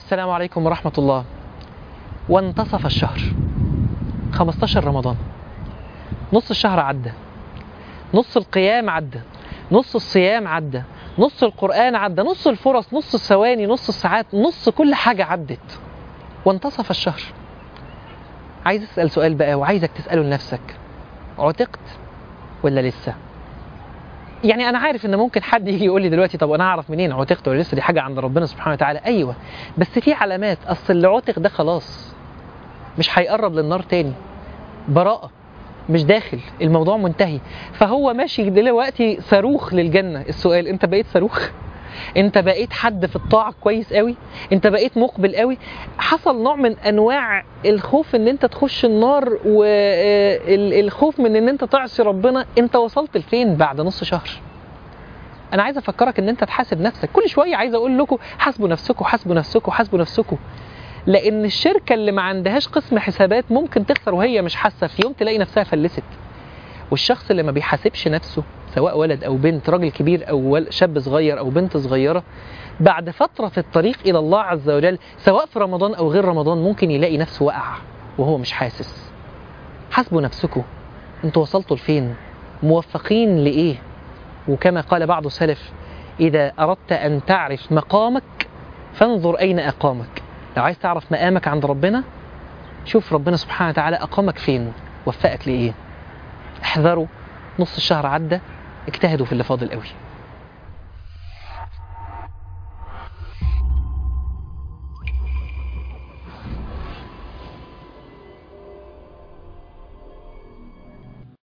السلام عليكم ورحمة الله وانتصف الشهر 15 رمضان نص الشهر عدى نص القيام عدى نص الصيام عدى نص القرآن عدى نص الفرص نص الثواني نص الساعات نص كل حاجة عدت وانتصف الشهر عايز اسأل سؤال بقى وعايزك تسأله لنفسك عتقت ولا لسه يعني انا عارف ان ممكن حد يجي يقول لي دلوقتي طب انا اعرف منين عتقت ولا لسه دي حاجه عند ربنا سبحانه وتعالى ايوه بس في علامات اصل اللي عتق ده خلاص مش هيقرب للنار تاني براءه مش داخل الموضوع منتهي فهو ماشي دلوقتي صاروخ للجنه السؤال انت بقيت صاروخ انت بقيت حد في الطاعه كويس قوي انت بقيت مقبل قوي حصل نوع من انواع الخوف ان انت تخش النار والخوف من ان انت تعصي ربنا انت وصلت لفين بعد نص شهر انا عايز افكرك ان انت تحاسب نفسك كل شويه عايز اقول لكم حاسبوا نفسكم حاسبوا نفسكم حاسبوا نفسكم لان الشركه اللي ما عندهاش قسم حسابات ممكن تخسر وهي مش حاسه في يوم تلاقي نفسها فلست والشخص اللي ما بيحاسبش نفسه سواء ولد او بنت راجل كبير او شاب صغير او بنت صغيره بعد فتره في الطريق الى الله عز وجل سواء في رمضان او غير رمضان ممكن يلاقي نفسه وقع وهو مش حاسس حاسبوا نفسكم انتوا وصلتوا لفين موفقين لايه وكما قال بعض السلف اذا اردت ان تعرف مقامك فانظر اين اقامك لو عايز تعرف مقامك عند ربنا شوف ربنا سبحانه وتعالى اقامك فين وفقك لايه احذروا نص الشهر عدى اجتهدوا في اللي فاضل قوي